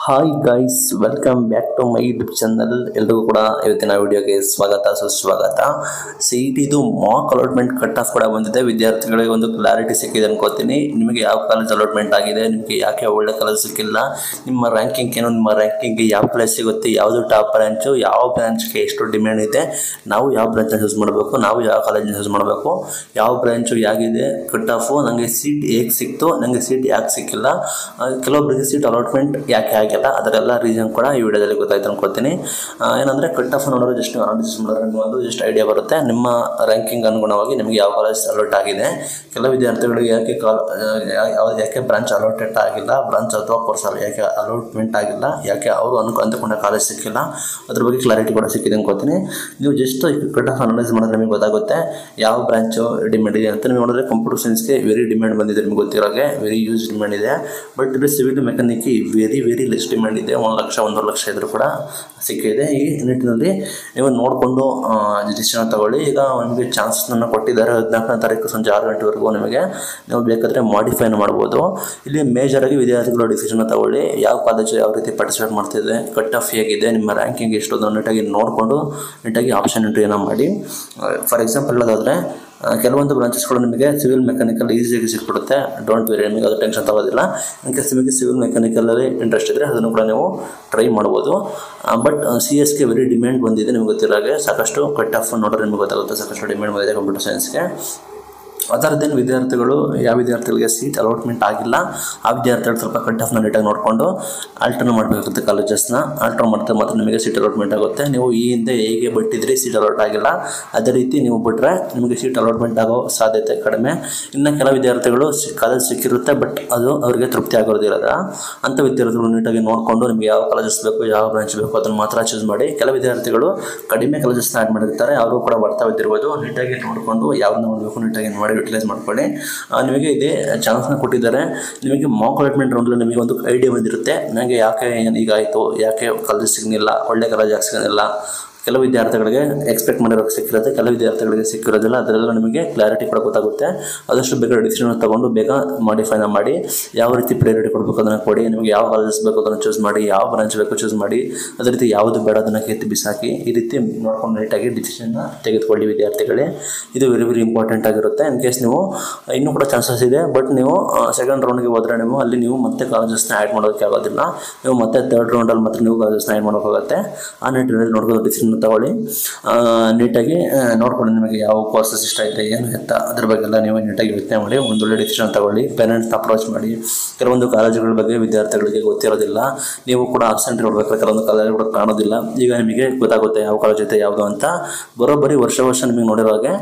hi guys welcome back to my YouTube channel ಎಲ್ರಿಗೂ ಕೂಡ ಇವತ್ತಿನ ವಿಡಿಯೋಗೆ ಸ್ವಾಗತ ಸುಸ್ವಾಗತ ಸಿ ಇ ಟಿದು ಮಾಕ್ ಅಲಾಟ್ಮೆಂಟ್ ಕಟ್ ಆಫ್ ಕೂಡ ಬಂದಿದೆ ವಿದ್ಯಾರ್ಥಿಗಳಿಗೆ ಒಂದು ಕ್ಲಾರಿಟಿ ಸಿಕ್ಕಿದೆ ಅನ್ಕೋತೀನಿ ನಿಮಗೆ ಯಾವ ಕಾಲೇಜ್ ಅಲಾಟ್ಮೆಂಟ್ ಆಗಿದೆ ನಿಮಗೆ ಯಾಕೆ ಒಳ್ಳೆ ಕಾಲೇಜ್ ಸಿಕ್ಕಿಲ್ಲ ನಿಮ್ಮ ರ್ಯಾಂಕಿಂಗ್ ಏನು ನಿಮ್ಮ ರ್ಯಾಂಕಿಂಗ್ಗೆ ಯಾವ ಪ್ಲೇಸ್ ಸಿಗುತ್ತೆ ಯಾವುದು ಟಾಪ್ ಬ್ರಾಂಚು ಯಾವ ಬ್ರಾಂಚ್ಗೆ ಎಷ್ಟು ಡಿಮ್ಯಾಂಡ್ ಇದೆ ನಾವು ಯಾವ ಬ್ರಾಂಚ್ ಯೂಸ್ ಮಾಡಬೇಕು ನಾವು ಯಾವ ಕಾಲೇಜನ್ನ ಯೂಸ್ ಮಾಡಬೇಕು ಯಾವ ಬ್ರಾಂಚು ಯಾಗಿದೆ ಕಟ್ ಆಫು ನನಗೆ ಸೀಟ್ ಹೇಗೆ ಸಿಕ್ತು ನನಗೆ ಸೀಟ್ ಯಾಕೆ ಸಿಕ್ಕಿಲ್ಲ ಆ, ಕೆಲವೊಬ್ಬರಿಗೆ ಸೀಟ್ ಅಲಾಟ್ಮೆಂಟ್ ಯಾಕೆ ಆಗಿಲ್ಲ ಅದರೆಲ್ಲ ರೀಸನ್ ಕೂಡ ಈ ವಿಡಿಯೋದಲ್ಲಿ ಗೊತ್ತಾಯ್ತು ಅನ್ಕೋತೀನಿ ಆ, ಏನಂದರೆ ಕಟ್ ಆಫ್ ನೋಡೋರು ಜಸ್ಟ್ ಅನಾಲಿಸಿಸ್ ಮಾಡಿದ್ರೆ ನಿಮ್ಗೆ ಒಂದು ಜಸ್ಟ್ ಐಡಿಯಾ ಬರುತ್ತೆ ನಿಮ್ಮ ರ್ಯಾಂಕಿಂಗ್ ಅನುಗುಣವಾಗಿ ನಿಮಗೆ ಯಾವ ಕಾಲೇಜ್ ಅಲಾಟ್ ಆಗಿದೆ ಕೆಲವು ವಿದ್ಯಾರ್ಥಿಗಳಿಗೆ ಯಾಕೆ ಕಾಲ್ ಯಾವ ಯಾಕೆ ಬ್ರಾಂಚ್ ಅಲಾಟೆಡ್ ಆಗಿಲ್ಲ ಬ್ರಾಂಚ್ ಅಥವಾ ಕೋರ್ಸ್ ಯಾಕೆ ಅಲಾಟ್ಮೆಂಟ್ ಆಗಿಲ್ಲ ಯಾಕೆ ಅವರು ಅನ್ಕೊ ಅಂದುಕೊಂಡ ಕಾಲೇಜ್ ಸಿಕ್ಕಿಲ್ಲ ಅದ್ರ ಬಗ್ಗೆ ಕ್ಲಾರಿಟಿ ಕೂಡ ಸಿಕ್ಕಿದೆ ಅನ್ಕೋತೀನಿ ನೀವು ಜಸ್ಟ್ ಕಟ್ ಆಫ್ ಅನಲೈಸ್ ಮಾಡಿದ್ರೆ ನಿಮಗೆ ಗೊತ್ತಾಗುತ್ತೆ ಯಾವ ಬ್ರಾಂಚು ಡಿಮ್ಯಾಂಡ್ ಇದೆ ಅಂತ ನೀವು ನೋಡಿದ್ರೆ ಕಂಪ್ಯೂಟರ್ ಸೈನ್ಸ್ಗೆ ವೆರಿ ಡಿಮ್ಯಾಂಡ್ ಬಂದಿದೆ ನಿಮ್ಗೆ ಗೊತ್ತಿರೋಗೆ ವೆರಿ ಯೂಸ್ ಡಿಮ್ಯಾಂಡ್ ಇದೆ ಬಟ್ ಇಲ್ಲಿ ಸಿವಿಲ್ ಮೆಕ್ಯಾನಿಕ್ಗೆ ವೆರಿ ವೆರಿ ಲೆಸ್ ಡಿಮ್ಯಾಂಡ್ ಇದೆ ಒಂದು ಲಕ್ಷ ಒಂದೂವರೆ ಲಕ್ಷ ಇದ್ರೂ ಕೂಡ ಸಿಕ್ಕಿದೆ ಈ ನಿಟ್ಟಿನಲ್ಲಿ ನೀವು ನೋಡಿಕೊಂಡು ಡಿಸಿಷನ್ ತಗೊಳ್ಳಿ ಈಗ ನಿಮಗೆ ಚಾನ್ಸನ್ನು ಕೊಟ್ಟಿದ್ದಾರೆ ಹದಿನಾಲ್ಕನೇ ತಾರೀಕು ಸಂಜೆ ಆರು ಗಂಟೆವರೆಗೂ ನಿಮಗೆ ನೀವು ಬೇಕಾದರೆ ಮಾಡಿಫೈನ್ ಮಾಡ್ಬೋದು ಇಲ್ಲಿ ಮೇಜರಾಗಿ ವಿದ್ಯಾರ್ಥಿಗಳು ಡಿಸಿಷನ್ ತಗೊಳ್ಳಿ ಯಾವ ಕಾಲೇಜು ಯಾವ ರೀತಿ ಪಾರ್ಟಿಸಿಪೇಟ್ ಮಾಡ್ತಿದೆ ಕಟ್ ಆಫ್ ಹೇಗಿದೆ ನಿಮ್ಮ ರ್ಯಾಂಕಿಂಗ್ ಎಷ್ಟು ಅದನ್ನು ನೀಟಾಗಿ ನೋಡಿಕೊಂಡು ನೀಟಾಗಿ ಆಪ್ಷನ್ ಎಂಟ್ರಿಯನ್ನು ಮಾಡಿ ಫಾರ್ ಎಕ್ಸಾಂಪಲ್ ಹೇಳೋದಾದರೆ ಆ, ಕೆಲವೊಂದು ಬ್ರಾಂಚಸ್ಗಳು ನಿಮಗೆ ಸಿವಿಲ್ ಮೆಕ್ಯಾನಿಕಲ್ ಈಸಿಯಾಗಿ ಸಿಕ್ಬಿಡುತ್ತೆ ಡೋಂಟ್ ವೆರಿ ನಿಮಗೆ ಅದು ಟೆನ್ಷನ್ ತಗೋದಿಲ್ಲ ಇನ್ ಕೇಸ್ ನಿಮಗೆ ಸಿವಿಲ್ ಮೆಕ್ಯಾನಿಕಲಲ್ಲಿ ಇಂಟ್ರೆಸ್ಟ್ ಇದ್ದರೆ ಅದನ್ನು ಕೂಡ ನೀವು ಟ್ರೈ ಮಾಡ್ಬೋದು ಬಟ್ ಸಿ ಎಸ್ಗೆ ವೆರಿ ಡಿಮ್ಯಾಂಡ್ ಬಂದಿದೆ ನಿಮಗೆ ಗೊತ್ತಿರೋ ಹಾಗೆ ಸಾಕಷ್ಟು ಕಟ್ ಆಫ್ ನೋಡಿದ್ರೆ ನಿಮಗೆ ಗೊತ್ತಾಗುತ್ತೆ ಸಾಕಷ್ಟು ಡಿಮ್ಯಾಂಡ್ ಬಂದಿದೆ ಕಂಪ್ಯೂಟರ್ ಸೈನ್ಸ್ಗೆ ಅದರದ್ದೇನು ವಿದ್ಯಾರ್ಥಿಗಳು ಯಾವ ವಿದ್ಯಾರ್ಥಿಗಳಿಗೆ ಸೀಟ್ ಅಲಾಟ್ಮೆಂಟ್ ಆಗಿಲ್ಲ ಆ ವಿದ್ಯಾರ್ಥಿಗಳು ಸ್ವಲ್ಪ ಕಟ್ ಆಫ್ನ ನೀಟಾಗಿ ನೋಡಿಕೊಂಡು ಆಲ್ಟರ್ನ್ ಮಾಡಬೇಕಾಗುತ್ತೆ ಕಾಲೇಜಸ್ನ ಆಲ್ಟರ್ ಮಾಡಿದ್ರೆ ಮಾತ್ರ ನಿಮಗೆ ಸೀಟ್ ಅಲಾಟ್ಮೆಂಟ್ ಆಗುತ್ತೆ ನೀವು ಈ ಹಿಂದೆ ಹೇಗೆ ಬಿಟ್ಟಿದ್ರಿ ಸೀಟ್ ಅಲಾಟ್ ಆಗಿಲ್ಲ ಅದೇ ರೀತಿ ನೀವು ಬಿಟ್ಟರೆ ನಿಮಗೆ ಸೀಟ್ ಅಲಾಟ್ಮೆಂಟ್ ಆಗೋ ಸಾಧ್ಯತೆ ಕಡಿಮೆ ಇನ್ನು ಕೆಲ ವಿದ್ಯಾರ್ಥಿಗಳು ಕಾಲೇಜ್ ಸಿಕ್ಕಿರುತ್ತೆ ಬಟ್ ಅದು ಅವರಿಗೆ ತೃಪ್ತಿ ಆಗೋದಿಲ್ಲ ಅಂಥ ವಿದ್ಯಾರ್ಥಿಗಳು ನೀಟಾಗಿ ನೋಡಿಕೊಂಡು ನಿಮಗೆ ಯಾವ ಕಾಲೇಜಸ್ ಬೇಕು ಯಾವ ಬ್ರಾಂಚ್ ಬೇಕು ಅದನ್ನು ಮಾತ್ರ ಚೂಸ್ ಮಾಡಿ ಕೆಲ ವಿದ್ಯಾರ್ಥಿಗಳು ಕಡಿಮೆ ಕಾಲೇಜಸ್ನ ಆ್ಯಡ್ ಮಾಡಿರ್ತಾರೆ ಅವರು ಕೂಡ ಬರ್ತಾ ಇದ್ದಿರ್ಬೋದು ನೀಟಾಗಿ ನೋಡಿಕೊಂಡು ಯಾವ್ದನ್ನ ಮಾಡಬೇಕು ನೀಟಾಗಿ ಮಾಡಿ ಯುಟಿಲೈಸ್ ಮಾಡ್ಕೊಳ್ಳಿ ಆ, ನಿಮಗೆ ಇದೇ ಚಾನ್ಸ್ನ ಕೊಟ್ಟಿದ್ದಾರೆ ನಿಮಗೆ ಮಾಕ್ ಅಲಾಟ್ಮೆಂಟ್ ರೌಂಡಲ್ಲಿ ನಿಮಗೆ ಒಂದು ಐಡಿಯಾ ಬಂದಿರುತ್ತೆ ನನಗೆ ಯಾಕೆ ಏನು ಹೀಗಾಯಿತು ಯಾಕೆ ಕಾಲೇಜ್ ಸಿಗಲಿಲ್ಲ ಒಳ್ಳೆ ಕಾಲೇಜ್ ಯಾಕೆ ಸಿಗಲಿಲ್ಲ ಕೆಲವು ವಿದ್ಯಾರ್ಥಿಗಳಿಗೆ ಎಕ್ಸ್ಪೆಕ್ಟ್ ಮಾಡಿರೋಕ್ಕೆ ಸಿಕ್ಕಿರುತ್ತೆ ಕೆಲವು ವಿದ್ಯಾರ್ಥಿಗಳಿಗೆ ಸಿಕ್ಕಿರೋದಿಲ್ಲ ಅದರೆಲ್ಲ ನಿಮಗೆ ಕ್ಲಾರಿಟಿ ಕೂಡ ಗೊತ್ತಾಗುತ್ತೆ ಆದಷ್ಟು ಬೇಗ ಡಿಸಿಷನ್ ತಗೊಂಡು ಬೇಗ ಮಾಡಿಫೈನ ಮಾಡಿ ಯಾವ ರೀತಿ ಪ್ರಿಯಾರಿಟಿ ಕೊಡಬೇಕು ಅದನ್ನು ಕೊಡಿ ನಿಮಗೆ ಯಾವ ಕಾಲೇಜಸ್ ಬೇಕು ಅದನ್ನು ಚೂಸ್ ಮಾಡಿ ಯಾವ ಬ್ರಾಂಚ್ ಬೇಕು ಚೂಸ್ ಮಾಡಿ ಅದೇ ರೀತಿ ಯಾವುದು ಬೇಡ ಅದನ್ನು ಕೆತ್ತಿ ಬಿಸಾಕಿ ಈ ರೀತಿ ನೋಡ್ಕೊಂಡು ನೀಟಾಗಿ ಡಿಸಿಷನ್ನ ತೆಗೆದುಕೊಳ್ಳಿ ವಿದ್ಯಾರ್ಥಿಗಳೇ ಇದು ವೆರಿ ವೆರಿ ಇಂಪಾರ್ಟೆಂಟ್ ಆಗಿರುತ್ತೆ ಇನ್ ಕೇಸ್ ನೀವು ಇನ್ನೂ ಕೂಡ ಚಾನ್ಸಸ್ ಇದೆ ಬಟ್ ನೀವು ಸೆಕೆಂಡ್ ರೌಂಡ್ಗೆ ಹೋದರೆ ನೀವು ಅಲ್ಲಿ ನೀವು ಮತ್ತೆ ಕಾಲೇಜಸ್ನ ಆ್ಯಡ್ ಮಾಡೋದಕ್ಕೆ ಆಗೋದಿಲ್ಲ ನೀವು ಮತ್ತೆ ತರ್ಡ್ ರೌಂಡಲ್ಲಿ ಮಾತ್ರ ನೀವು ಕಾಲೇಜಸ್ನ ಆ್ಯಡ್ ಮಾಡೋಕ್ಕಾಗತ್ತೆ ಆ ನಿಟ್ಟಿನಲ್ಲಿ ನೋಡ್ಕೊಂಡು ಡಿಸಿಷನ್ ತಗೊಳ್ಳಿ ಆ, ನೀಟಾಗಿ ಆ, ನೋಡ್ಕೊಂಡು ನಿಮಗೆ ಯಾವ ಕೋರ್ಸಸ್ ಇಷ್ಟ ಇದೆ ಏನು ಎತ್ತ ಅದ್ರ ಬಗ್ಗೆ ಎಲ್ಲ ನೀವು ನೀಟಾಗಿ ಯೋಚನೆ ಮಾಡಿ ಒಂದೊಳ್ಳೆ ಡಿಸಿಷನ್ ತಗೊಳ್ಳಿ ಪೇರೆಂಟ್ಸ್ನ ಅಪ್ರೋಚ್ ಮಾಡಿ ಕೆಲವೊಂದು ಕಾಲೇಜುಗಳ ಬಗ್ಗೆ ವಿದ್ಯಾರ್ಥಿಗಳಿಗೆ ಗೊತ್ತಿರೋದಿಲ್ಲ ನೀವು ಕೂಡ ಅಬ್ಸೆಂಟ್ ಇರಬೇಕಾದ್ರೆ ಕೆಲವೊಂದು ಕಾಲೇಜುಗಳು ಕಾಣೋದಿಲ್ಲ ಈಗ ನಿಮಗೆ ಗೊತ್ತಾಗುತ್ತೆ ಯಾವ ಕಾಲೇಜ್ ಐತೆ ಯಾವುದು ಅಂತ ಬರೋಬ್ಬರಿ ವರ್ಷ ವರ್ಷ ನಿಮಗೆ ನೋಡಿರೋ ಹಾಗೆ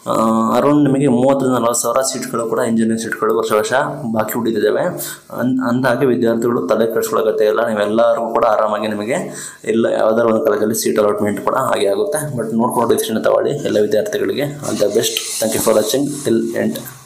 ಅರೌಂಡ್ ನಿಮಗೆ ಮೂವತ್ತರಿಂದ ನಲವತ್ತು ಸಾವಿರ ಸೀಟ್ಗಳು ಕೂಡ ಇಂಜಿನಿಯರಿಂಗ್ ಸೀಟ್ಗಳು ವರ್ಷ ವರ್ಷ ಬಾಕಿ ಉಳಿದಿದ್ದಾವೆ ಅನ್ ಅಂದಾಗೆ ವಿದ್ಯಾರ್ಥಿಗಳು ತಲೆ ಕೆಡಿಸ್ಕೊಳ್ಳೋಗತ್ತೆ ಇಲ್ಲ ನೀವೆಲ್ಲರಿಗೂ ಕೂಡ ಆರಾಮಾಗಿ ನಿಮಗೆ ಎಲ್ಲ ಯಾವುದಾದ್ರು ಒಂದು ಕಾಲೇಜಲ್ಲಿ ಸೀಟ್ ಅಲಾಟ್ಮೆಂಟ್ ಕೂಡ ಹಾಗೆ ಆಗುತ್ತೆ ಬಟ್ ನೋಡ್ಕೊಂಡು ಡಿಸಿಷನ್ ತಗೊಳ್ಳಿ ಎಲ್ಲ ವಿದ್ಯಾರ್ಥಿಗಳಿಗೆ all the best thank you for watching till end